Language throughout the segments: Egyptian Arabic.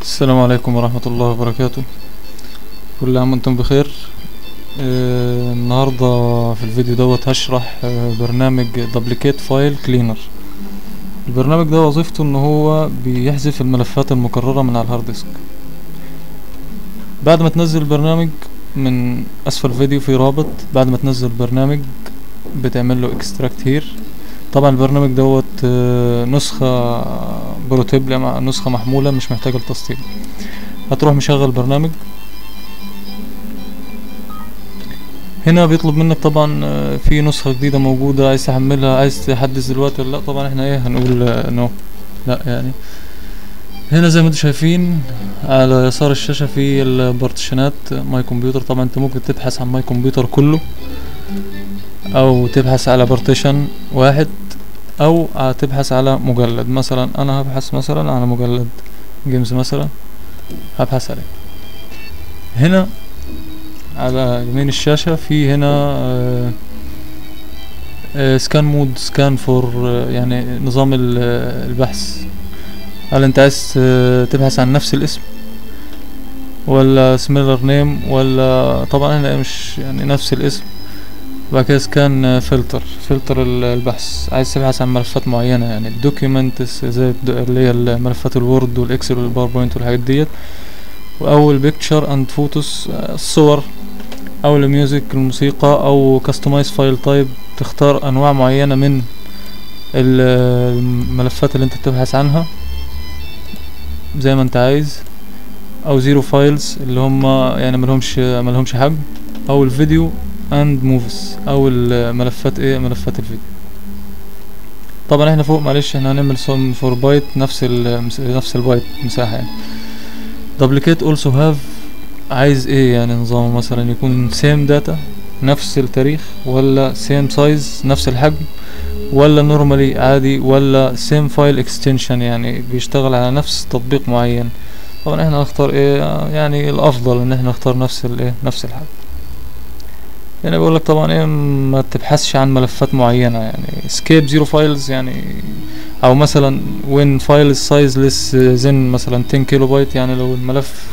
السلام عليكم ورحمة الله وبركاته كل عام وانتم بخير آه النهاردة في الفيديو دوت هشرح آه برنامج دبليكيت فايل كلينر البرنامج ده وظيفته ان هو بيحذف الملفات المكررة من على الهارد ديسك بعد ما تنزل البرنامج من اسفل الفيديو في رابط بعد ما تنزل البرنامج بتعمل له اكستراكت هير طبعا البرنامج دوت آه، نسخة بروتيب مع نسخة محمولة مش محتاجة لتسطيب هتروح مشغل برنامج هنا بيطلب منك طبعا آه، في نسخة جديدة موجودة عايز تحملها عايز تحدث دلوقتي ولا لا طبعا احنا ايه هنقول نو لا يعني هنا زي ما انتم شايفين على يسار الشاشة في البارتيشنات ماي كمبيوتر طبعا انت ممكن تبحث عن ماي كمبيوتر كله او تبحث على بارتيشن واحد او تبحث على مجلد مثلا انا هبحث مثلا على مجلد جيمز مثلا هبحث عليه هنا على يمين الشاشة في هنا سكان مود سكان فور يعني نظام ال- البحث هل انت عايز آه، تبحث عن نفس الاسم ولا سميلر نيم ولا طبعا هنا مش يعني نفس الاسم وبعد كده سكان فلتر فلتر البحث عايز تبحث عن ملفات معينة يعني الدوكيومنتس زي الد- اللي هي الملفات الوورد والاكسل والباوربوينت والحاجات ديت او البيكتشر اند فوتوس الصور او الميوزك الموسيقى او كاستمايز فايل تايب تختار انواع معينة من ال- الملفات اللي انت بتبحث عنها زي ما انت عايز او زيرو فايلز اللي هم يعني ملهمش ملهمش حجم او الفيديو اند موفز او الملفات ايه ملفات الفيديو طبعا احنا فوق معلش احنا هنعمل سم فور بايت نفس ال نفس البايت مساحة يعني دبليكيت اولسو هاف عايز ايه يعني نظامه مثلا يكون سيم داتا نفس التاريخ ولا سيم سايز نفس الحجم ولا نورمالي عادي ولا سيم فايل اكستنشن يعني بيشتغل على نفس تطبيق معين طبعا احنا هنختار ايه يعني الافضل ان احنا نختار نفس الايه نفس الحجم هنا بيقول لك طبعا ايه ما تبحثش عن ملفات معينة يعني سكيب زيرو فايلز يعني او مثلا وين فايل سايز لس زين مثلا 10 كيلو بايت يعني لو الملف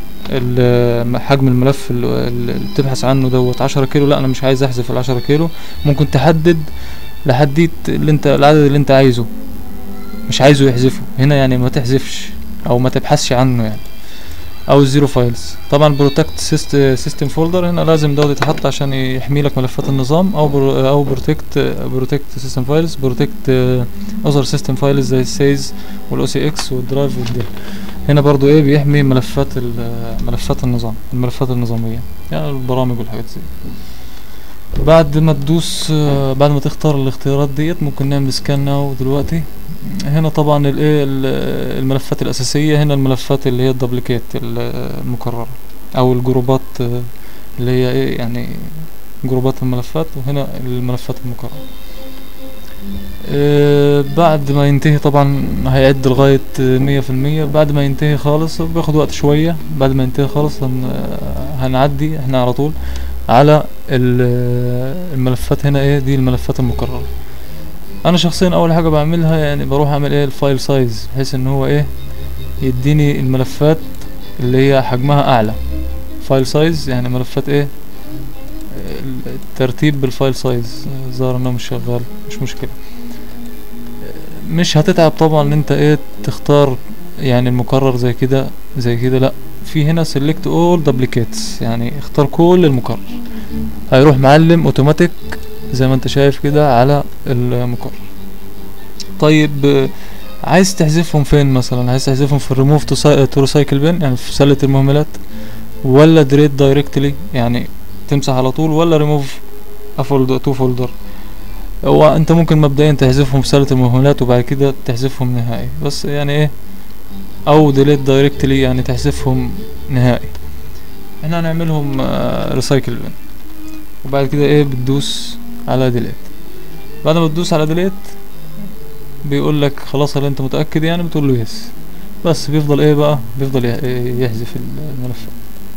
ال- حجم الملف ال- ال- اللي بتبحث عنه دوت عشرة كيلو لا انا مش عايز احذف العشرة كيلو ممكن تحدد لحديت اللي انت العدد اللي انت عايزه مش عايزه يحذفه هنا يعني ما تحذفش او ما تبحثش عنه يعني او الزيرو فايلز طبعا بروتكت سيستم فولدر هنا لازم دوت يتحط عشان يحمي لك ملفات النظام او برو او بروتكت بروتكت سيستم فايلز بروتكت اذر سيستم فايلز زي السيز والاو سي اكس والدرايف والديل هنا برضو ايه بيحمي ملفات ال- ملفات النظام الملفات النظاميه يعني البرامج والحاجات زي بعد ما تدوس آه، بعد ما تختار الاختيارات ديت ممكن نعمل سكان ناو دلوقتي هنا طبعا الايه ال- الملفات الاساسيه هنا الملفات اللي هي الدبليكيت ال- المكرره او الجروبات آه، اللي هي ايه يعني جروبات الملفات وهنا الملفات المكرره آه، بعد ما ينتهي طبعا هيعد لغاية مية في المية بعد ما ينتهي خالص بياخد وقت شوية بعد ما ينتهي خالص هن هنعدي احنا على طول على ال- الملفات هنا ايه دي الملفات المكررة انا شخصيا اول حاجة بعملها يعني بروح اعمل ايه الفايل سايز بحيث ان هو ايه يديني الملفات اللي هي حجمها اعلى فايل سايز يعني ملفات ايه الترتيب بالفايل سايز ظهر انه مش شغال مش مشكلة مش هتتعب طبعا ان انت ايه تختار يعني المكرر زي كده زي كده لا في هنا select all duplicates يعني اختار كل المكرر هيروح معلم اوتوماتيك زي ما انت شايف كده على المكرر طيب آه، عايز تحذفهم فين مثلا عايز تحذفهم في الريموف تو ريسايكل بين يعني في سلة المهملات ولا دريت دايركتلي يعني تمسح على طول ولا ريموف افولدر تو فولدر هو انت ممكن مبدئيا تحذفهم في سلة المهملات وبعد كده تحذفهم نهائي بس يعني ايه او ديليت دايركتلي يعني تحذفهم نهائي احنا هنعملهم ريسايكل بين وبعد كده ايه بتدوس على ديليت بعد ما تدوس على ديليت بيقول لك خلاص هل انت متأكد يعني بتقول له يس بس بيفضل ايه بقى بيفضل يح- يحذف الملفات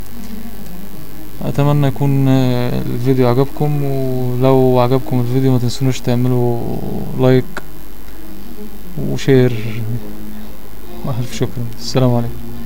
اتمنى يكون آه، الفيديو عجبكم ولو عجبكم الفيديو ما تنسونوش تعملوا لايك وشير ألف شكرا السلام عليكم